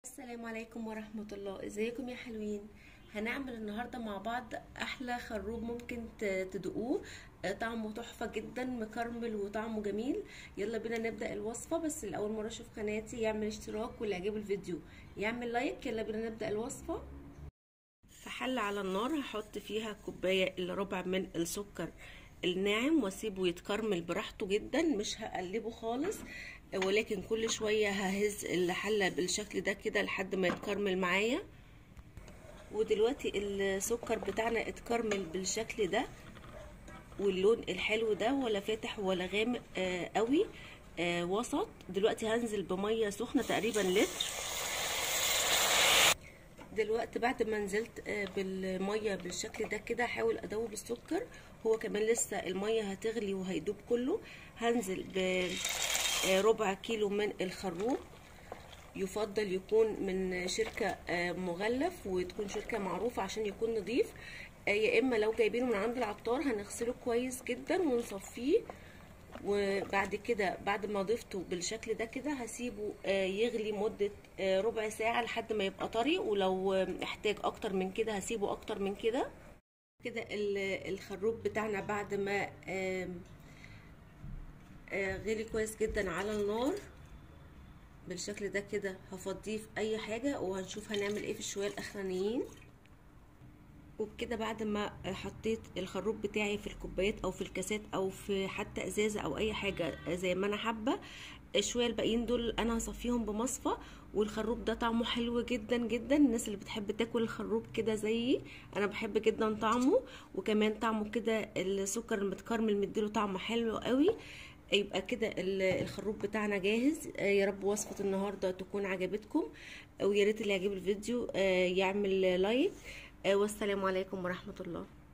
السلام عليكم ورحمة الله ازيكم يا حلوين هنعمل النهاردة مع بعض احلى خروب ممكن ت- تدوقوه آه، طعمه تحفة جدا مكرمل وطعمه جميل يلا بينا نبدأ الوصفة بس الاول مرة اشوف قناتي يعمل اشتراك واللي عجبه الفيديو يعمل لايك يلا بينا نبدأ الوصفة في حلة على النار هحط فيها كوباية الا ربع من السكر الناعم واسيبه يتكرمل براحته جدا مش هقلبه خالص ولكن كل شوية ههز الحلة بالشكل ده كده لحد ما يتكرمل معايا ودلوقتي السكر بتاعنا اتكرمل بالشكل ده واللون الحلو ده ولا فاتح ولا غامق آه قوي آه وسط دلوقتي هنزل بمية سخنة تقريبا لتر دلوقتي بعد ما نزلت بالميه بالشكل ده كده هحاول ادوب السكر هو كمان لسه الميه هتغلي وهيدوب كله هنزل بربع كيلو من الخروب يفضل يكون من شركة مغلف وتكون شركة معروفة عشان يكون نظيف يا اما لو جايبينه من عند العطار هنغسله كويس جدا ونصفيه وبعد كده بعد ما ضفته بالشكل ده كده هسيبه يغلي مدة ربع ساعة لحد ما يبقى طري ولو احتاج اكتر من كده هسيبه اكتر من كده كده الخروب بتاعنا بعد ما غلي كويس جدا على النار بالشكل ده كده هفضيه في اي حاجة وهنشوف هنعمل ايه في الشوية الاخرانيين وبكده بعد ما حطيت الخروب بتاعي في الكوبايات او في الكاسات او في حتى ازازه او اي حاجه زي ما انا حابه شويه الباقيين دول انا هصفيهم بمصفى والخروب ده طعمه حلو جدا جدا الناس اللي بتحب تاكل الخروب كده زيي انا بحب جدا طعمه وكمان طعمه كده السكر المتكرمل مديله طعم حلو قوي يبقى كده الخروب بتاعنا جاهز يا رب وصفه النهارده تكون عجبتكم ويا ريت اللي يعجب الفيديو يعمل لايك والسلام عليكم ورحمة الله